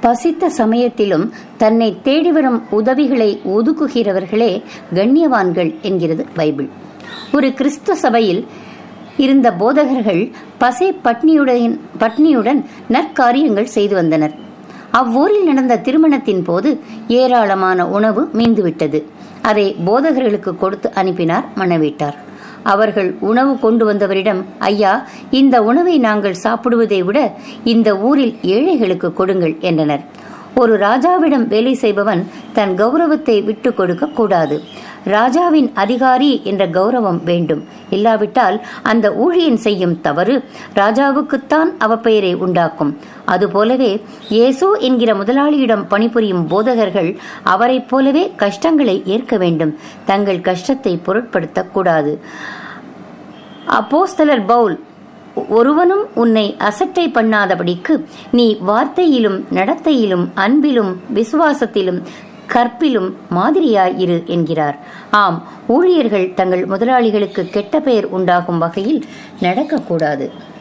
பசித்த சமயத்திலும் தன்னை தேடி வரும் உதவிகளை ஒதுக்குகிறவர்களே கண்ணியவான்கள் என்கிறது பைபிள் ஒரு கிறிஸ்துவ சபையில் இருந்த போதகர்கள் பசை பட்னியுடன் பட்னியுடன் நற்காரியங்கள் செய்து வந்தனர் அவ்வூரில் நடந்த திருமணத்தின் போது ஏராளமான உணவு மீந்துவிட்டது அதை போதகர்களுக்கு கொடுத்து அனுப்பினார் மணவீட்டார் அவர்கள் உணவு கொண்டு வந்தவரிடம் ஐயா இந்த உணவை நாங்கள் சாப்பிடுவதை விட இந்த ஊரில் ஏழைகளுக்கு கொடுங்கள் என்றனர் ஒரு ராஜாவிடம் வேலை செய்பவன் தன் கௌரவத்தை விட்டு கொடுக்க கூடாது ராஜாவின் அதிகாரி என்ற கௌரவம் வேண்டும் இல்லாவிட்டால் அந்த ஊழியன் செய்யும் தவறு ராஜாவுக்குத்தான் அவப்பெயரை உண்டாக்கும் அதுபோலவே இயேசு என்கிற முதலாளியிடம் பணிபுரியும் போதகர்கள் அவரைப் போலவே கஷ்டங்களை ஏற்க வேண்டும் தங்கள் கஷ்டத்தை பொருட்படுத்தக்கூடாது அப்போஸ்தலர் பவுல் ஒருவனும் உன்னை அசட்டை பண்ணாதபடிக்கு நீ வார்த்தையிலும் நடத்தையிலும் அன்பிலும் விசுவாசத்திலும் கற்பிலும் மாதிரியாயிரு என்கிறார் ஆம் ஊழியர்கள் தங்கள் முதலாளிகளுக்கு கெட்ட பெயர் உண்டாகும் வகையில் நடக்கக்கூடாது